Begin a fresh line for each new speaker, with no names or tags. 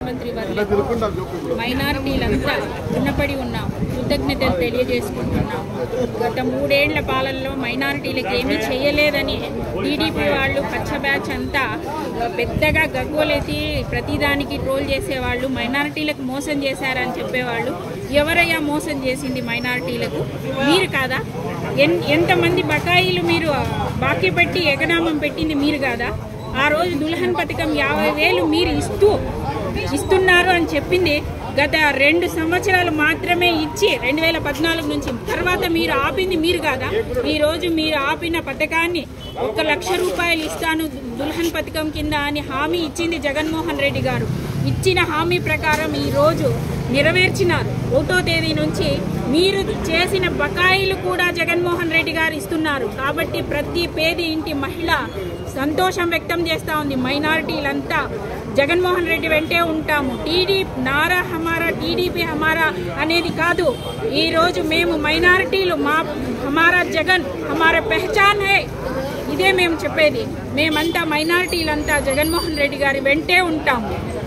ముఖ్యమంత్రి వర్లకు మైనారిటీలంతా రుణపడి ఉన్నాం కృతజ్ఞతలు తెలియజేసుకుంటున్నాం గత మూడేళ్ల పాలనలో మైనారిటీలకు ఏమీ చేయలేదని టీడీపీ వాళ్ళు పచ్చ బ్యాచ్ అంతా పెద్దగా గగ్గోలేసి ప్రతిదానికి ట్రోల్ చేసేవాళ్ళు మైనారిటీలకు మోసం చేశారని చెప్పేవాళ్ళు ఎవరయ్యా మోసం చేసింది మైనారిటీలకు మీరు కాదా ఎన్ ఎంతమంది బకాయిలు మీరు బాకీ పెట్టి ఎగనామం పెట్టింది మీరు కాదా ఆ రోజు దుల్హన్ పథకం యాభై వేలు మీరు ఇస్తూ ఇస్తున్నారు అని చెప్పింది గత రెండు సంవత్సరాలు మాత్రమే ఇచ్చి రెండు వేల పద్నాలుగు నుంచి తర్వాత మీరు ఆపింది మీరు కాదా ఈ రోజు మీరు ఆపిన పథకాన్ని ఒక లక్ష రూపాయలు ఇస్తాను దుల్హన్ పథకం కింద అని హామీ ఇచ్చింది జగన్మోహన్ రెడ్డి గారు ఇచ్చిన హామీ ప్రకారం ఈ రోజు నెరవేర్చినారు ఒకటో తేదీ నుంచి మీరు చేసిన బకాయిలు కూడా జగన్మోహన్ రెడ్డి గారు ఇస్తున్నారు కాబట్టి ప్రతి పేద ఇంటి మహిళ సంతోషం వ్యక్తం చేస్తా ఉంది మైనారిటీలంతా జగన్మోహన్ రెడ్డి వెంటే ఉంటాము టీడీ నారా హమారా టీడీపీ హమారా అనేది కాదు ఈ రోజు మేము మైనారిటీలు మా హమారా జగన్ హమారా పెహచాన్ హై ఇదే మేము చెప్పేది మేమంతా మైనారిటీలంతా జగన్మోహన్ రెడ్డి గారి వెంటే ఉంటాము